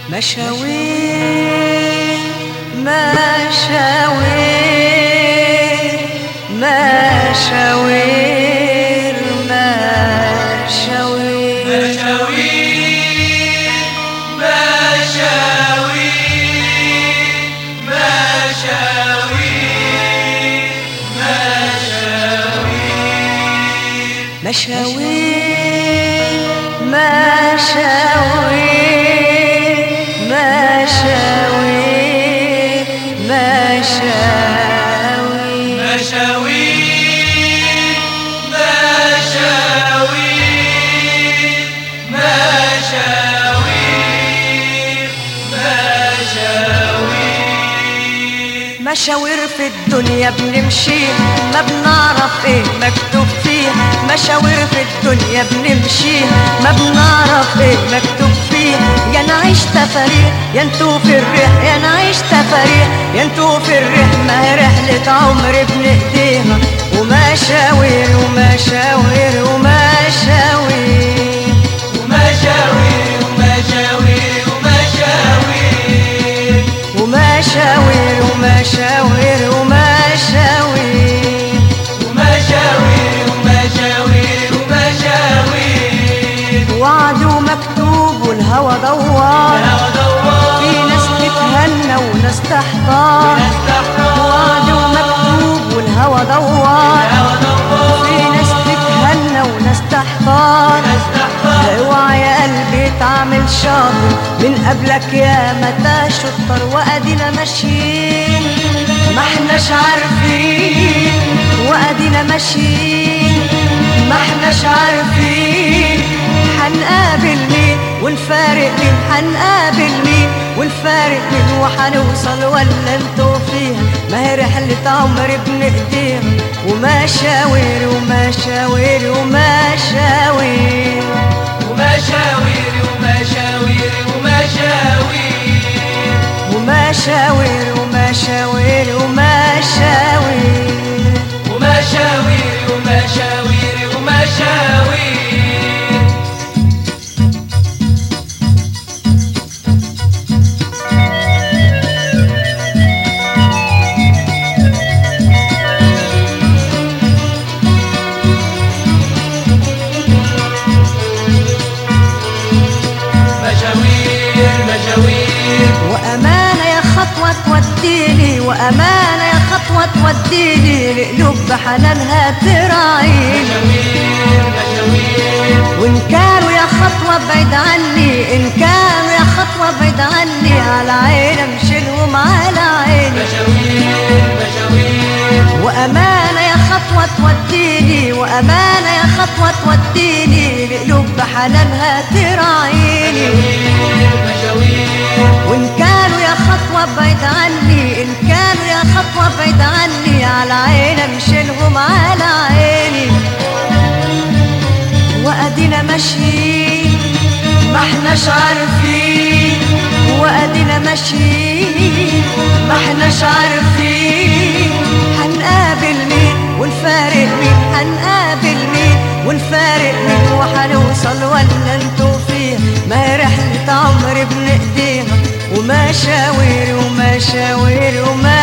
مشاوير مشاوير مشاوير مشاوير مشاوير مشاوير مشاوير مشاوير مشاوير في الدنيا بنمشي ما بنعرف ايه مكتوب فيه مشاوير في الدنيا بنمشي ما بنعرف ايه مكتوب فيه يا نعيش تفاريح يا انتو في الريح يا نعيش تفاريح يا انتو في الريح ما هي رحلة عمر بنقضيها ومشاوير ومشاوير ومشاوير ومشاوير ومشاوير ومشاوير وعد ومكتوب والهوى دوار في ناس تتهنى وناس تحتار وعد ومكتوب والهوى دوار في ناس تتهنى وناس تحتار اوعى يا قلبي تعمل شاطر من قبلك يا متى شطر وادينا ماشيين ما احناش عارفين وادينا ماشيين ما احناش عارفين حنقابل مين ونفارق مين حنقابل مين ونفارق مين وحنوصل ولا انتوا فيها ما هي رحلة عمر بنقضيها ومشاوير ومشاوير ومشاوير ومشاوير ومشاوير ومشاوير وأمانة يا خطوة توديني وأمانة يا خطوة توديني لقلوب بحنانها تراعيني وإن كانوا يا خطوة بعيد عني إن كانوا يا خطوة بعيد عني على عيني أمشيلهم على عيني وأمانة يا خطوة توديني وأمانة يا خطوة توديني لقلوب بحنانها تراعيني وإن كانوا يا خطوة بعيد عني إن كانوا يا خطوة بعيد عني على عيني أمشيلهم على عيني وأدينا ماشيين ما احناش عارفين وأدينا ماشيين ما احناش عارفين هنقابل مين ونفارق مين هنقابل مين ونفارق مين وحنوصل ولا انتوا فيها ما هي رحلة عمر بنقضيها ومشاوير ومشاوير ومشاوير